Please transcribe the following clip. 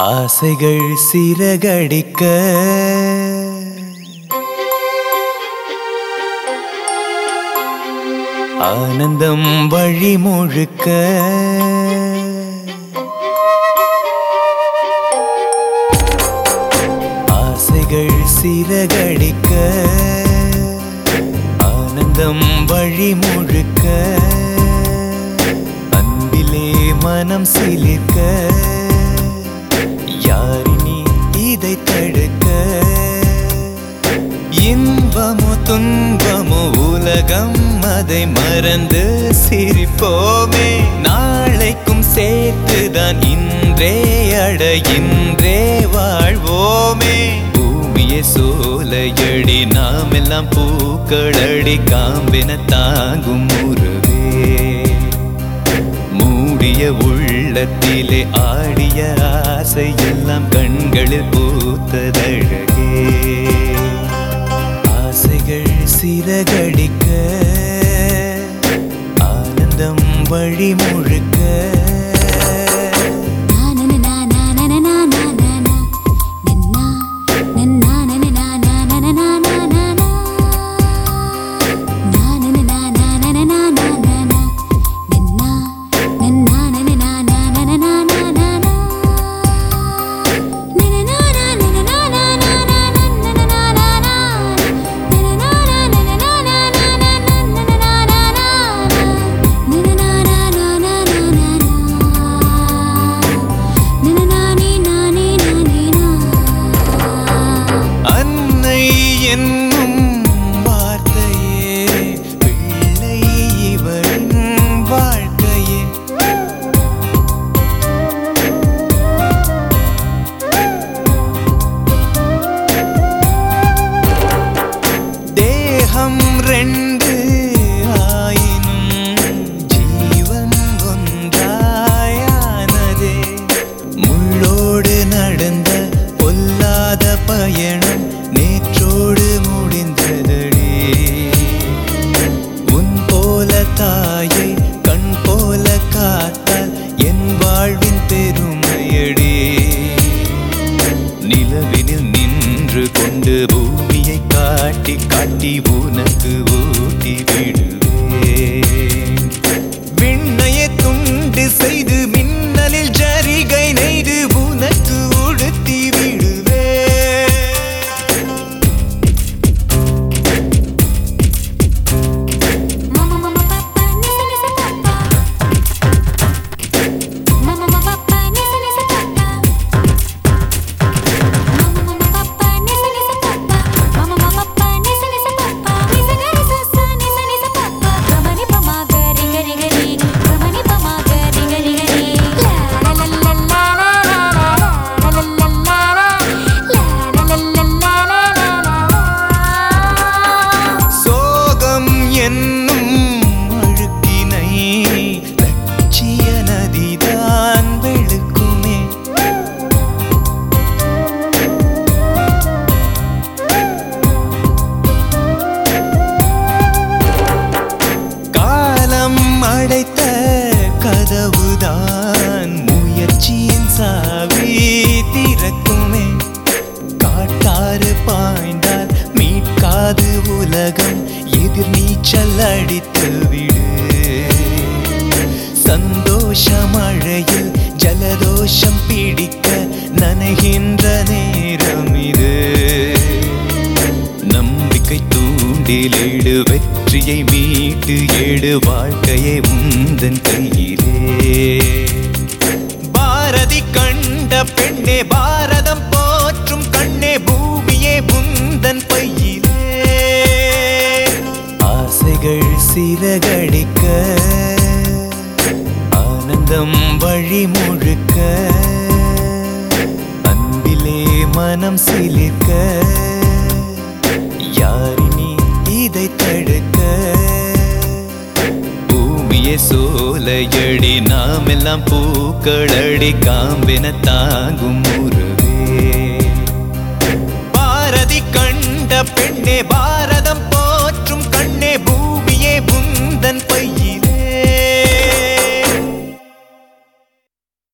ஆசைகள் சிறகடிக்க ஆனந்தம் வழி முழுக்க ஆசைகள் சிறகடிக்க ஆனந்தம் வழி முழுக்க அன்பிலே மனம் சிலிர்க்க யாரினி இதை தடுக்க இன்பமோ துன்பமோ உலகம் அதை மறந்து சிரிப்போமே நாளைக்கும் சேர்த்துதான் இன்றே அட இன்றே வாழ்வோமே பூமியை சோலையடி நாம் எல்லாம் பூக்களடி காம்பென தாங்கும் உறவே மூடிய உள்ளத்திலே ஆடிய ஆசை எல்லாம் கண்களில் பூத்ததழகே ஆசைகள் சிறகடிக்க ஆனந்தம் வழி முழுக்க அன்னை என்னும் வார்த்தையே பிள்ளை இவளின் வாழ்க்கையே தேகம் ரெண்டு ஆயினும் ஜீவன் ஒன்றாயானதே முள்ளோடு நடந்த பொல்லாத பயணம் நேற்றோடு முடிந்ததடி உன் போல தாயை கண் போல காத்தால் என் வாழ்வின் பெருமையடி நிலவினில் நின்று கொண்டு பூமியை காட்டி காட்டி உனக்கு ஊட்டி விடுவேன் விண்ணையை துண்டு செய்து மின்னலில் ஜரிகை நெய்து உனக்கு உடுத்தி விடுவேன் சோகம் என்னும் அழுக்கினை லட்சிய நதிதான் வெளுக்குமே காலம் அடைத்த கதவுதான் முயற்சியின் சாவி திறக்குமே காட்டாறு பாய்ந்தால் மீட்காது உலகம் எதிர் நீச்சல் அடித்து விடு சந்தோஷ மழையில் ஜலதோஷம் பிடிக்க நனைகின்ற நேரம் இது நம்பிக்கை தூண்டிலேடு வெற்றியை மீட்டு ஏடு வாழ்க்கையை உந்தன் கையிலே பாரதி கண்ட பெண்ணே பாரதம் போற்றும் கண்ணே பூமியே உந்தன் பையிலே ஆசைகள் சிறகடிக்க ஆனந்தம் வழி முழுக்க அன்பிலே மனம் சிலிர்க்க யாரினி இதை தடுக்க பூமியை சோலையடி நாம் எல்லாம் பூக்களடி காம்பென தாங்கும் உறவே பாரதி கண்ட பெண்ணே பாரதம் போற்றும் கண்ணே பூமியே உந்தன் பைய